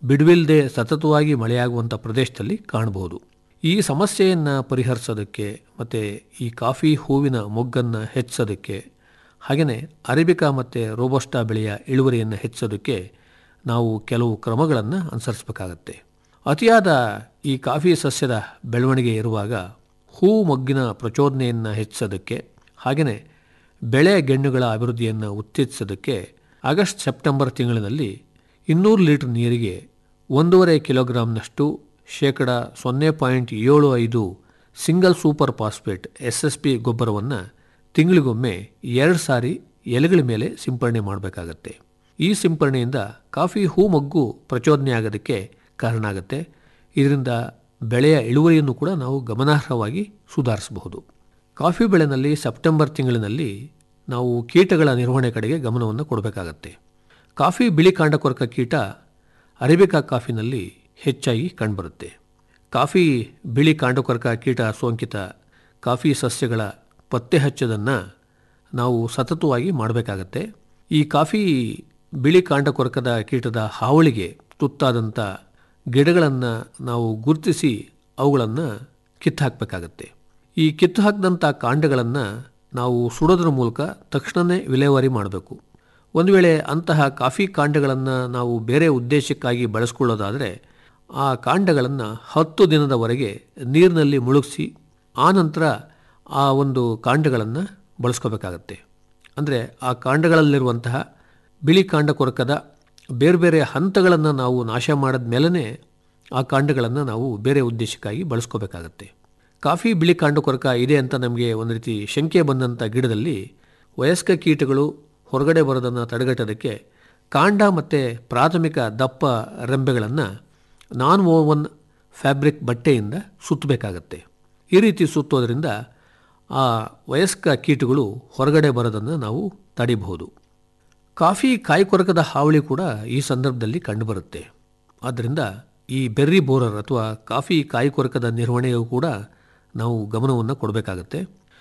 ಬಿಡುವಿಲ್ಲದೆ ಸತತವಾಗಿ ಮಳೆಯಾಗುವಂಥ ಪ್ರದೇಶದಲ್ಲಿ ಕಾಣಬಹುದು ಈ ಸಮಸ್ಯೆಯನ್ನು ಪರಿಹರಿಸೋದಕ್ಕೆ ಮತ್ತು ಈ ಕಾಫಿ ಹೂವಿನ ಮೊಗ್ಗನ್ನು ಹೆಚ್ಚಿಸೋದಕ್ಕೆ ಹಾಗೆಯೇ ಅರೇಬಿಕಾ ಮತ್ತು ರೋಬಸ್ಟಾ ಬೆಳೆಯ ಇಳುವರಿಯನ್ನು ಹೆಚ್ಚಿಸೋದಕ್ಕೆ ನಾವು ಕೆಲವು ಕ್ರಮಗಳನ್ನು ಅನುಸರಿಸಬೇಕಾಗತ್ತೆ ಅತಿಯಾದ ಈ ಕಾಫಿ ಸಸ್ಯದ ಬೆಳವಣಿಗೆ ಇರುವಾಗ ಹೂ ಮೊಗ್ಗಿನ ಪ್ರಚೋದನೆಯನ್ನು ಹೆಚ್ಚಿಸೋದಕ್ಕೆ ಹಾಗೆಯೇ ಬೆಳೆ ಗೆಣ್ಣುಗಳ ಅಭಿವೃದ್ಧಿಯನ್ನು ಉತ್ತೇಜಿಸೋದಕ್ಕೆ ಆಗಸ್ಟ್ ಸೆಪ್ಟೆಂಬರ್ ತಿಂಗಳಿನಲ್ಲಿ ಇನ್ನೂರು ಲೀಟರ್ ನೀರಿಗೆ ಒಂದೂವರೆ ಕಿಲೋಗ್ರಾಂನಷ್ಟು ಶೇಕಡ ಸೊನ್ನೆ ಪಾಯಿಂಟ್ ಏಳು ಐದು single super phosphate S S P ಗೊಬ್ಬರವನ್ನು ತಿಂಗಳಿಗೊಮ್ಮೆ ಎರಡು ಸಾರಿ ಎಲೆಗಳ ಮೇಲೆ ಸಿಂಪರಣೆ ಮಾಡಬೇಕಾಗತ್ತೆ ಈ ಸಿಂಪರಣೆಯಿಂದ ಕಾಫಿ ಹೂ ಮೊಗ್ಗು ಪ್ರಚೋದನೆ ಆಗೋದಕ್ಕೆ ಕಾರಣ ಆಗುತ್ತೆ ಇದರಿಂದ ಬೆಳೆಯ ಇಳುವರಿಯನ್ನು ಕೂಡ ನಾವು ಗಮನಾರ್ಹವಾಗಿ ಸುಧಾರಿಸಬಹುದು ಕಾಫಿ ಬೆಳೆನಲ್ಲಿ ಸೆಪ್ಟೆಂಬರ್ ತಿಂಗಳಿನಲ್ಲಿ ನಾವು ಕೀಟಗಳ ನಿರ್ವಹಣೆ ಕಡೆಗೆ ಗಮನವನ್ನು ಕೊಡಬೇಕಾಗತ್ತೆ ಕಾಫಿ ಬಿಳಿ ಕಾಂಡಕೊರಕ ಕೀಟ ಅರೇಬಿಕಾ ಕಾಫಿನಲ್ಲಿ ಹೆಚ್ಚಾಗಿ ಕಂಡುಬರುತ್ತೆ ಕಾಫಿ ಬಿಳಿ ಕಾಂಡಕೊರಕ ಕೀಟ ಸೋಂಕಿತ ಕಾಫಿ ಸಸ್ಯಗಳ ಪತ್ತೆ ಹಚ್ಚೋದನ್ನು ನಾವು ಸತತವಾಗಿ ಮಾಡಬೇಕಾಗತ್ತೆ ಈ ಕಾಫಿ ಬಿಳಿ ಕಾಂಡಕೊರಕದ ಕೀಟದ ಹಾವಳಿಗೆ ತುತ್ತಾದಂಥ ಗಿಡಗಳನ್ನು ನಾವು ಗುರುತಿಸಿ ಅವುಗಳನ್ನು ಕಿತ್ತು ಹಾಕಬೇಕಾಗತ್ತೆ ಈ ಕಿತ್ತು ಹಾಕಿದಂಥ ಕಾಂಡಗಳನ್ನು ನಾವು ಸುಡೋದ್ರ ಮೂಲಕ ತಕ್ಷಣವೇ ವಿಲೇವಾರಿ ಮಾಡಬೇಕು ಒಂದು ವೇಳೆ ಅಂತಹ ಕಾಫಿ ಕಾಂಡಗಳನ್ನು ನಾವು ಬೇರೆ ಉದ್ದೇಶಕ್ಕಾಗಿ ಬಳಸ್ಕೊಳ್ಳೋದಾದರೆ ಆ ಕಾಂಡಗಳನ್ನು ಹತ್ತು ದಿನದವರೆಗೆ ನೀರಿನಲ್ಲಿ ಮುಳುಗಿಸಿ ಆನಂತರ ಆ ಒಂದು ಕಾಂಡಗಳನ್ನು ಬಳಸ್ಕೋಬೇಕಾಗತ್ತೆ ಅಂದರೆ ಆ ಕಾಂಡಗಳಲ್ಲಿರುವಂತಹ ಬಿಳಿ ಕಾಂಡ ಕೊರಕದ ಬೇರೆ ಬೇರೆ ಹಂತಗಳನ್ನು ನಾವು ನಾಶ ಮಾಡಿದ ಮೇಲೇ ಆ ಕಾಂಡಗಳನ್ನು ನಾವು ಬೇರೆ ಉದ್ದೇಶಕ್ಕಾಗಿ ಬಳಸ್ಕೋಬೇಕಾಗತ್ತೆ ಕಾಫಿ ಬಿಳಿ ಕಾಂಡ ಕೊರಕ ಇದೆ ಅಂತ ನಮಗೆ ಒಂದು ರೀತಿ ಶಂಕೆ ಬಂದಂಥ ಗಿಡದಲ್ಲಿ ವಯಸ್ಕ ಕೀಟಗಳು ಹೊರಗಡೆ ಬರೋದನ್ನು ತಡೆಗಟ್ಟೋದಕ್ಕೆ ಕಾಂಡ ಮತ್ತು ಪ್ರಾಥಮಿಕ ದಪ್ಪ ರೆಂಬೆಗಳನ್ನು ನಾನ್ ಓವನ್ ಫ್ಯಾಬ್ರಿಕ್ ಬಟ್ಟೆಯಿಂದ ಸುತ್ತಬೇಕಾಗತ್ತೆ ಈ ರೀತಿ ಸುತ್ತೋದ್ರಿಂದ ಆ ವಯಸ್ಕ ಕೀಟಗಳು ಹೊರಗಡೆ ಬರೋದನ್ನು ನಾವು ತಡಿಬಹುದು ಕಾಫಿ ಕಾಯಿ ಕೊರಕದ ಹಾವಳಿ ಕೂಡ ಈ ಸಂದರ್ಭದಲ್ಲಿ ಕಂಡುಬರುತ್ತೆ ಆದ್ದರಿಂದ ಈ ಬೆರ್ರಿ ಬೋರರ್ ಅಥವಾ ಕಾಫಿ ಕಾಯಿ ಕೊರಕದ ನಿರ್ವಹಣೆಯೂ ಕೂಡ ನಾವು ಗಮನವನ್ನು ಕೊಡಬೇಕಾಗತ್ತೆ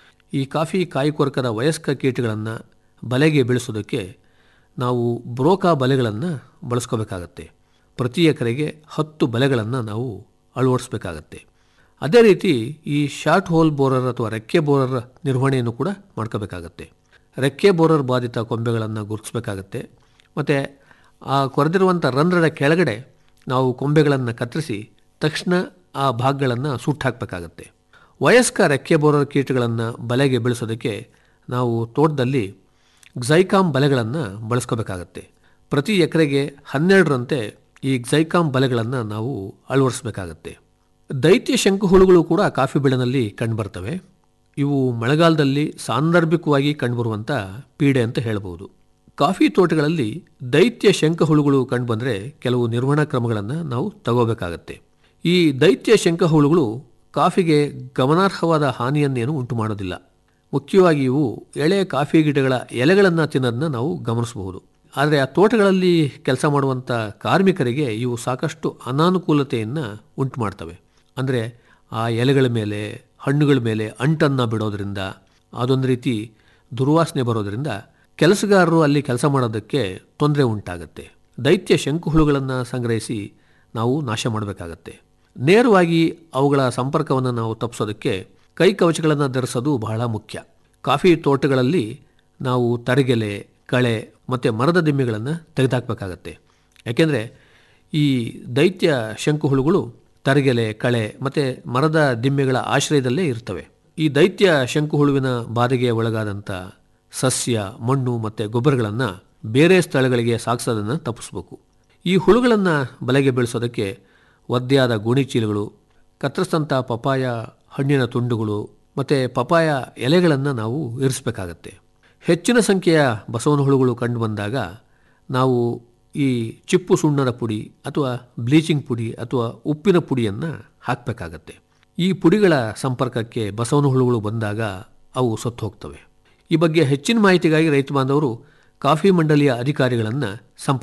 ಈ ಕಾಫಿ ಕಾಯಿ ಕೊರಕದ ವಯಸ್ಕ ಕೀಟಗಳನ್ನು ಬಲೆಗೆ ಬೆಳೆಸೋದಕ್ಕೆ ನಾವು ಬ್ರೋಕಾ ಬಲೆಗಳನ್ನು ಬಳಸ್ಕೋಬೇಕಾಗತ್ತೆ ಪ್ರತಿ ಎಕರೆಗೆ ಹತ್ತು ಬಲೆಗಳನ್ನು ನಾವು ಅಳವಡಿಸ್ಬೇಕಾಗತ್ತೆ ಅದೇ ರೀತಿ ಈ ಶಾರ್ಟ್ ಹೋಲ್ ಬೋರರ್ ಅಥವಾ ರೆಕ್ಕೆ ಬೋರರ್ ನಿರ್ವಹಣೆಯನ್ನು ಕೂಡ ಮಾಡ್ಕೋಬೇಕಾಗತ್ತೆ ರೆಕ್ಕೆ ಬೋರರ್ ಬಾಧಿತ ಕೊಂಬೆಗಳನ್ನು ಗುರುತಿಸಬೇಕಾಗತ್ತೆ ಮತ್ತು ಆ ಕೊರೆದಿರುವಂಥ ರಂಧ್ರದ ಕೆಳಗಡೆ ನಾವು ಕೊಂಬೆಗಳನ್ನು ಕತ್ತರಿಸಿ ತಕ್ಷಣ ಆ ಭಾಗಗಳನ್ನು ಸುಟ್ಟು ಹಾಕಬೇಕಾಗತ್ತೆ ವಯಸ್ಕ ರೆಕ್ಕೆ ಬೋರರ್ ಕೀಟಗಳನ್ನು ಬಲೆಗೆ ಬೆಳೆಸೋದಕ್ಕೆ ನಾವು ತೋಟದಲ್ಲಿ ಗ್ಸೈಕಾಮ್ ಬಲೆಗಳನ್ನು ಬಳಸ್ಕೋಬೇಕಾಗತ್ತೆ ಪ್ರತಿ ಎಕರೆಗೆ ಹನ್ನೆರಡರಂತೆ ಈ ಗ್ಸೈಕಾಮ್ ಬಲೆಗಳನ್ನು ನಾವು ಅಳವಡಿಸಬೇಕಾಗತ್ತೆ ದೈತ್ಯ ಶಂಕುಹುಳುಗಳು ಕೂಡ ಕಾಫಿ ಬೆಳೆನಲ್ಲಿ ಕಂಡುಬರ್ತವೆ ಇವು ಮಳೆಗಾಲದಲ್ಲಿ ಸಾಂದರ್ಭಿಕವಾಗಿ ಕಂಡುಬರುವಂಥ ಪೀಡೆ ಅಂತ ಹೇಳ್ಬೋದು ಕಾಫಿ ತೋಟಗಳಲ್ಲಿ ದೈತ್ಯ ಶಂಕಹುಳುಗಳು ಕಂಡುಬಂದರೆ ಕೆಲವು ನಿರ್ವಹಣಾ ಕ್ರಮಗಳನ್ನು ನಾವು ತಗೋಬೇಕಾಗತ್ತೆ ಈ ದೈತ್ಯ ಶಂಕಹುಳುಗಳು ಕಾಫಿಗೆ ಗಮನಾರ್ಹವಾದ ಹಾನಿಯನ್ನೇನು ಉಂಟು ಮಾಡೋದಿಲ್ಲ ಮುಖ್ಯವಾಗಿ ಇವು ಎಳೆ ಕಾಫಿ ಗಿಡಗಳ ಎಲೆಗಳನ್ನು ತಿನ್ನೋದನ್ನ ನಾವು ಗಮನಿಸಬಹುದು ಆದರೆ ಆ ತೋಟಗಳಲ್ಲಿ ಕೆಲಸ ಮಾಡುವಂಥ ಕಾರ್ಮಿಕರಿಗೆ ಇವು ಸಾಕಷ್ಟು ಅನಾನುಕೂಲತೆಯನ್ನು ಉಂಟು ಮಾಡ್ತವೆ ಅಂದರೆ ಆ ಎಲೆಗಳ ಮೇಲೆ ಹಣ್ಣುಗಳ ಮೇಲೆ ಅಂಟನ್ನು ಬಿಡೋದ್ರಿಂದ ಅದೊಂದು ರೀತಿ ದುರ್ವಾಸನೆ ಬರೋದರಿಂದ ಕೆಲಸಗಾರರು ಅಲ್ಲಿ ಕೆಲಸ ಮಾಡೋದಕ್ಕೆ ತೊಂದರೆ ಉಂಟಾಗುತ್ತೆ ದೈತ್ಯ ಶಂಕುಹುಳುಗಳನ್ನು ಸಂಗ್ರಹಿಸಿ ನಾವು ನಾಶ ಮಾಡಬೇಕಾಗತ್ತೆ ನೇರವಾಗಿ ಅವುಗಳ ಸಂಪರ್ಕವನ್ನು ನಾವು ತಪ್ಪಿಸೋದಕ್ಕೆ ಕೈ ಕವಚಗಳನ್ನು ಧರಿಸೋದು ಬಹಳ ಮುಖ್ಯ ಕಾಫಿ ತೋಟಗಳಲ್ಲಿ ನಾವು ತರಗೆಲೆ ಕಳೆ ಮತ್ತು ಮರದ ದಿಮ್ಮೆಗಳನ್ನು ತೆಗೆದುಹಾಕಬೇಕಾಗತ್ತೆ ಯಾಕೆಂದರೆ ಈ ದೈತ್ಯ ಶಂಕುಹುಳುಗಳು ತರಗೆಲೆ ಕಳೆ ಮತ್ತು ಮರದ ದಿಮ್ಮೆಗಳ ಆಶ್ರಯದಲ್ಲೇ ಇರ್ತವೆ ಈ ದೈತ್ಯ ಶಂಕುಹುಳುವಿನ ಬಾಧೆಗೆ ಒಳಗಾದಂಥ ಸಸ್ಯ ಮಣ್ಣು ಮತ್ತು ಗೊಬ್ಬರಗಳನ್ನು ಬೇರೆ ಸ್ಥಳಗಳಿಗೆ ಸಾಗಿಸೋದನ್ನು ತಪ್ಪಿಸ್ಬೇಕು ಈ ಹುಳುಗಳನ್ನು ಬಲೆಗೆ ಬೆಳೆಸೋದಕ್ಕೆ ಒದ್ದೆಯಾದ ಗೋಣಿಚೀಲಗಳು ಕತ್ತರಿಸಿದಂಥ ಪಪಾಯ ಹಣ್ಣಿನ ತುಂಡುಗಳು ಮತ್ತು ಪಪಾಯ ಎಲೆಗಳನ್ನು ನಾವು ಇರಿಸಬೇಕಾಗತ್ತೆ ಹೆಚ್ಚಿನ ಸಂಖ್ಯೆಯ ಬಸವನ ಹುಳುಗಳು ಕಂಡುಬಂದಾಗ ನಾವು ಈ ಚಿಪ್ಪು ಸುಣ್ಣದ ಪುಡಿ ಅಥವಾ ಬ್ಲೀಚಿಂಗ್ ಪುಡಿ ಅಥವಾ ಉಪ್ಪಿನ ಪುಡಿಯನ್ನು ಹಾಕಬೇಕಾಗತ್ತೆ ಈ ಪುಡಿಗಳ ಸಂಪರ್ಕಕ್ಕೆ ಬಸವನ ಹುಳುಗಳು ಬಂದಾಗ ಅವು ಸತ್ತು ಹೋಗ್ತವೆ ಈ ಬಗ್ಗೆ ಹೆಚ್ಚಿನ ಮಾಹಿತಿಗಾಗಿ ರೈತ ಬಾಂಧವರು ಕಾಫಿ ಮಂಡಳಿಯ ಅಧಿಕಾರಿಗಳನ್ನು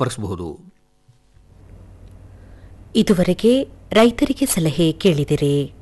ಸಂಪರ್ಕಿಸಬಹುದು ಇದುವರೆಗೆ ರೈತರಿಗೆ ಸಲಹೆ ಕೇಳಿದಿರಿ